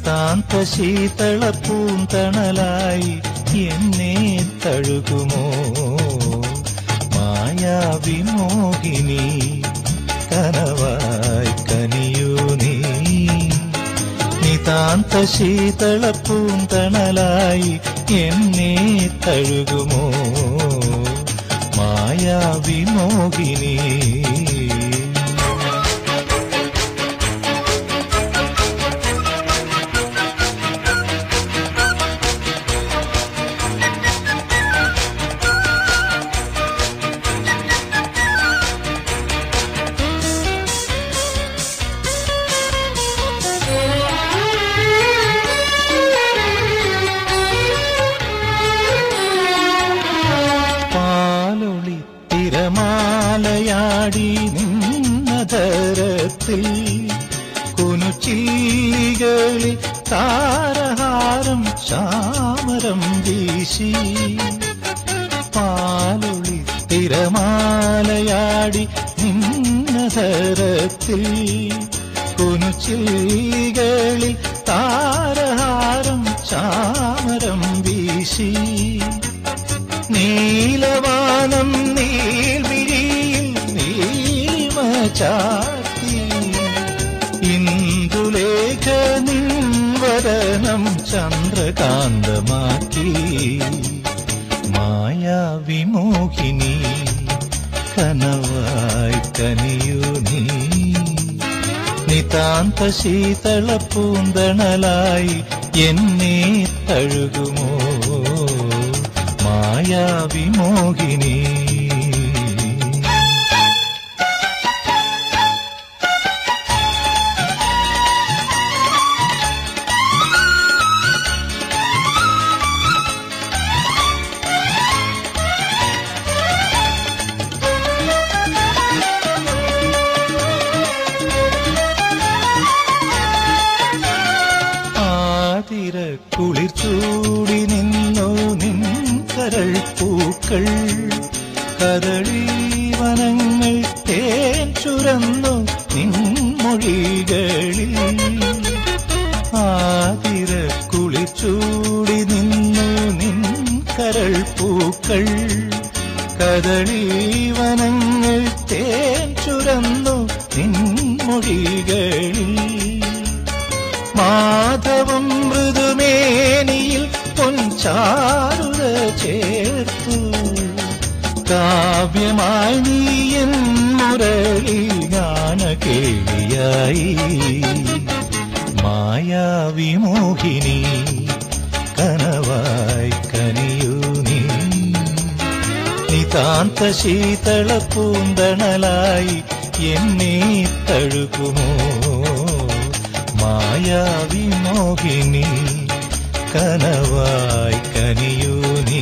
നിതാന്ത ശീതള പൂന്തണലായി എന്നെ തഴുകുമോ മായാവിമോഹിനി കനവായി കനിയൂ നീ നിതാന്ത ശീതള പൂന്തണലായി എന്നെ തഴുകുമോ മായാവിമോഹിനി പാലൊളി തിരമാലയാടി നിന്നതരത്തിൽ കുനുച്ചില്ലികളിൽ താരഹാരം ചാമരം വീശി പാലൊളി തിരമാലയാടി നിന്നതരത്തിൽ കുനുച്ചില്ലികളിൽ താരഹാരം ചാമരം വീശി നീലവാനം നീൽവിഴിയിൽ നീമ ചാത്തി ഇന്ദുലേഖ നിൻവദനം ചന്ദ്രകാന്തമാക്കി മായാവിമോഹിനി കനവായി കനിയൂ നീ നിതാന്ത ശീതള പൂന്തണലായി എന്നെ തഴുകുമോ മായാവിമോഹിനി ആതിര കുളിർ ചൂടി നിന്നു നിൻ കരൾ പൂക്കൾ കരളി വനങ്ങൾ തേൻ ചുരന്നു നിൻ മൊഴികളിൽ ആതിര കുളിർ ചൂടി നിന്നു നിൻ കരൾ പൂക്കൾ കദളി വനങ്ങൾ തേൻ ചുരന്നു നിൻ മൊഴികളിൽ മാധവം മൃദുമേനിയിൽ പൊൻചാരുത ചേർത്തു കാവ്യമായി നീ എൻ മുരളി ഗാനകേളിയായി മായാവിമോഹിനി കനവായി കനിയൂ നീ നിതാന്ത ശീതള പൂന്തണലായി എന്നെ തഴുകുമോ മായാവിമോഹിനി കനവായി കനിയൂ നീ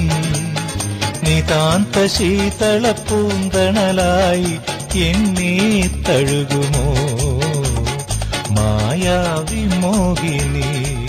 നിതാന്ത ശീതള പൂന്തണലായി എന്നെ തഴുകുമോ മായാവിമോഹിനി